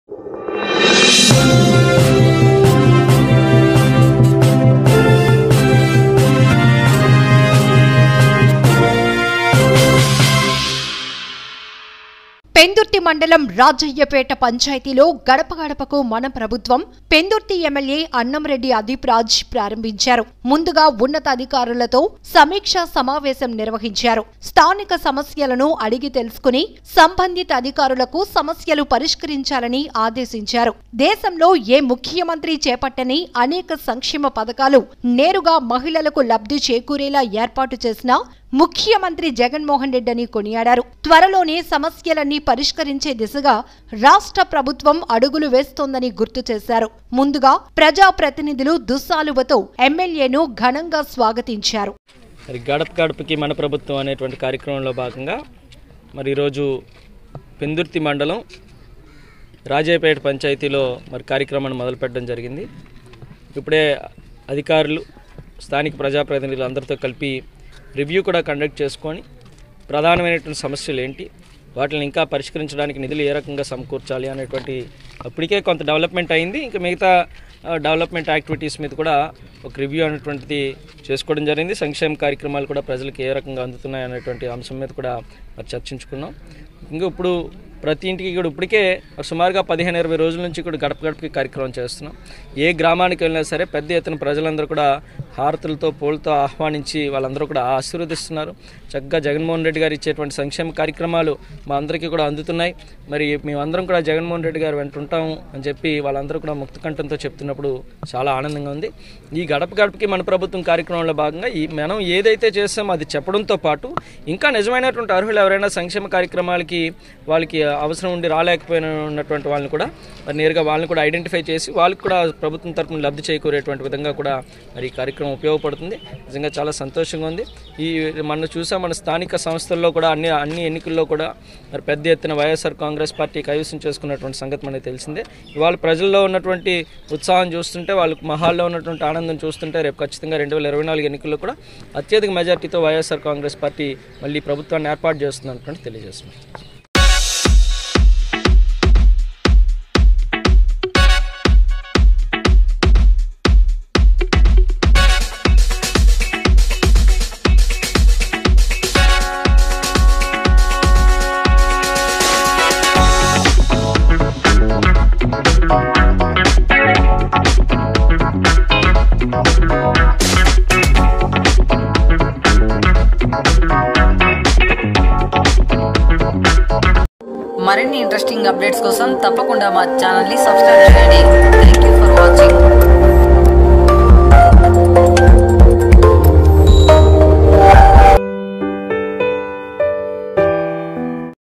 పెందుర్తి మండలం రాజయ్యపేట పంచాయతీలో గడప గడపకు మన ప్రభుత్వం పెందుర్తి ఎమ్మెల్యే అన్నంరెడ్డి అదీప్ రాజ్ ప్రారంభించారు ముందుగా ఉన్నతాధికారులతో సమీక్షా సమావేశం నిర్వహించారు స్థానిక సమస్యలను అడిగి తెలుసుకుని సంబంధిత అధికారులకు సమస్యలు పరిష్కరించాలని ఆదేశించారు దేశంలో ఏ ముఖ్యమంత్రి చేపట్టని అనేక సంక్షేమ పథకాలు నేరుగా మహిళలకు లబ్ధి చేకూరేలా ఏర్పాటు చేసిన ముఖ్యమంత్రి జగన్మోహన్ రెడ్డి అని కొనియాడారు త్వరలోనే సమస్యలన్నీ పరిష్కరించే దిశగా రాష్ట్ర ప్రభుత్వం అడుగులు వేస్తోందని గుర్తు చేశారు ముందుగా ప్రజాప్రతినిధులు దుస్సాలువతో ఎమ్మెల్యేను ఘనంగా స్వాగతించారు మరి గడప గడపకి మన ప్రభుత్వం అనేటువంటి కార్యక్రమంలో భాగంగా మరి ఈరోజు పెందుర్తి మండలం రాజాపేట పంచాయతీలో మరి కార్యక్రమాన్ని మొదలుపెట్టడం జరిగింది ఇప్పుడే అధికారులు స్థానిక ప్రజాప్రతినిధులు అందరితో కలిపి రివ్యూ కూడా కండక్ట్ చేసుకొని ప్రధానమైనటువంటి సమస్యలు ఏంటి వాటిని ఇంకా పరిష్కరించడానికి నిధులు ఏ రకంగా సమకూర్చాలి అనేటువంటి అప్పటికే కొంత డెవలప్మెంట్ అయింది ఇంకా మిగతా ఆ, డెవలప్మెంట్ యాక్టివిటీస్ మీద కూడా ఒక రివ్యూ అనేటువంటిది చేసుకోవడం జరిగింది సంక్షేమ కార్యక్రమాలు కూడా ప్రజలకు ఏ రకంగా అందుతున్నాయి అనేటువంటి అంశం మీద కూడా మరి చర్చించుకున్నాం ఇంకా ఇప్పుడు ప్రతి ఇంటికి కూడా ఇప్పటికే సుమారుగా పదిహేను ఇరవై రోజుల నుంచి కూడా గడప గడపకి కార్యక్రమం చేస్తున్నాం ఏ గ్రామానికి వెళ్ళినా సరే పెద్ద ఎత్తున ప్రజలందరూ కూడా హారతులతో పూలతో ఆహ్వానించి వాళ్ళందరూ కూడా ఆశీర్వదిస్తున్నారు చక్కగా జగన్మోహన్ రెడ్డి గారు ఇచ్చేటువంటి సంక్షేమ కార్యక్రమాలు మా అందరికీ కూడా అందుతున్నాయి మరి మేమందరం కూడా జగన్మోహన్ రెడ్డి గారు వెంట ఉంటాము అని చెప్పి వాళ్ళందరూ కూడా ముక్త కంఠంతో చెప్తున్నప్పుడు చాలా ఆనందంగా ఉంది ఈ గడప గడపకి మన ప్రభుత్వం కార్యక్రమంలో భాగంగా ఈ మనం ఏదైతే చేస్తామో అది చెప్పడంతో పాటు ఇంకా నిజమైనటువంటి అర్హులు ఎవరైనా సంక్షేమ కార్యక్రమాలకి వాళ్ళకి అవసరం ఉండి రాలేకపోయిన ఉన్నటువంటి వాళ్ళని కూడా మరి నేరుగా వాళ్ళని కూడా ఐడెంటిఫై చేసి వాళ్ళకి కూడా ప్రభుత్వం తరపున లబ్ధి చేకూరేటువంటి విధంగా కూడా మరి ఈ కార్యక్రమం ఉపయోగపడుతుంది నిజంగా చాలా సంతోషంగా ఉంది ఈ మనం చూసాం మన స్థానిక సంస్థల్లో కూడా అన్ని అన్ని ఎన్నికల్లో కూడా మరి పెద్ద ఎత్తున వైఎస్ఆర్ కాంగ్రెస్ పార్టీ కైవసం చేసుకున్నటువంటి సంగతి మనకి తెలిసిందే ఇవాళ ప్రజల్లో ఉన్నటువంటి ఉత్సాహం చూస్తుంటే వాళ్ళకి మహాల్లో ఉన్నటువంటి ఆనందం చూస్తుంటే రేపు ఖచ్చితంగా రెండు వేల ఇరవై నాలుగు ఎన్నికల్లో కూడా అత్యధిక మెజార్టీతో వైఎస్ఆర్ కాంగ్రెస్ పార్టీ మళ్ళీ ప్రభుత్వాన్ని ఏర్పాటు చేస్తుంది అనుకుంటే తెలియజేస్తున్నాం మరిన్ని ఇంట్రెస్టింగ్ అప్డేట్స్ కోసం తప్పకుండా మా ఛానల్ని సబ్స్క్రైబ్ చేయండి థ్యాంక్ యూ ఫర్